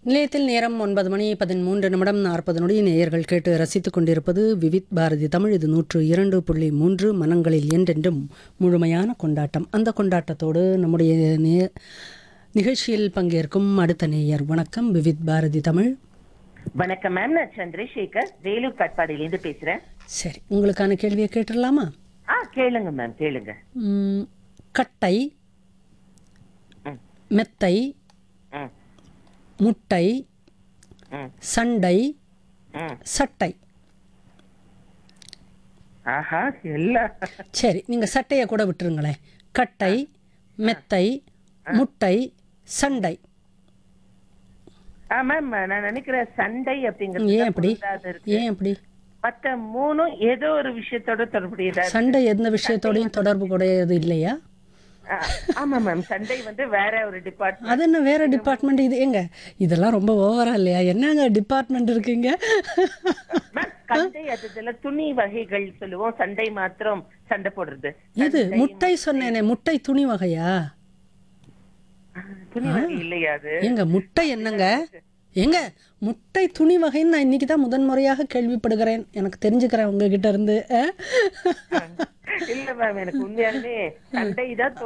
நிலையத்தில் நேரம் ஒன்பது மணி பதிமூன்று நிமிடம் நாற்பது நொடி நேயர்கள் கேட்டு ரசித்துக் கொண்டிருப்பது விவித் பாரதி தமிழ் இது நூற்று இரண்டு புள்ளி மூன்று மனங்களில் என்றென்றும் முழுமையான கொண்டாட்டம் அந்த கொண்டாட்டத்தோடு நம்முடைய நே நிகழ்ச்சியில் பங்கேற்கும் அடுத்த நேயர் வணக்கம் விவித் பாரதி தமிழ் வணக்கம் மேம் நான் சந்திரசேகர் வேலூர் காட்பாடியிலேருந்து பேசுறேன் சரி உங்களுக்கான கேள்வியை கேட்டுடலாமா ஆ கேளுங்க மேம் கேளுங்க ம், கட்டை ம். மெத்தை ம் முட்டை ம் சண்டை ம் சட்டை ஆஹா எல்லாம் சரி நீங்கள் சட்டையை கூட விட்டுருங்களேன் கட்டை மெத்தை முட்டை சண்டை ஆ மேம் நான் நினைக்கிறேன் சண்டை அப்படிங்கிறது ஏன் தான் அப்படி பொருந்தாது இருக்கு ஏன் அப்படி மத்த மூணும் ஏதோ ஒரு விஷயத்தோட தொடர்புடையதா இருக்கு. சண்டை எந்த விஷயத்தோடையும் தொடர்பு கூடையது இல்லையா ஆ, ஆமா மேம் சண்டை வந்து வேற ஒரு டிபார்ட்மெண்ட் அது என்ன வேற டிபார்ட்மெண்ட் இது எங்க இதெல்லாம் ரொம்ப ஓவரா இல்லையா என்னங்க டிபார்ட்மெண்ட் இருக்குங்க மேம் சண்டை அதுல துணி வகைகள் சொல்லுவோம் சண்டை மாத்திரம் சண்டை போடுறது இது முட்டை சொன்னேனே முட்டை துணி வகையா ஆ, துணி வகை இல்லையா அது ஏங்க முட்டை என்னங்க ஏங்க முட்டை துணி வகைன்னு நான் இன்னைக்கு தான் முதன்முறையாக கேள்விப்படுகிறேன் எனக்கு தெரிஞ்சுக்கிறேன் உங்ககிட்ட இருந்து ஆ? இல்ல மேம் எனக்கு உண்மையாலுமே சண்டை தான்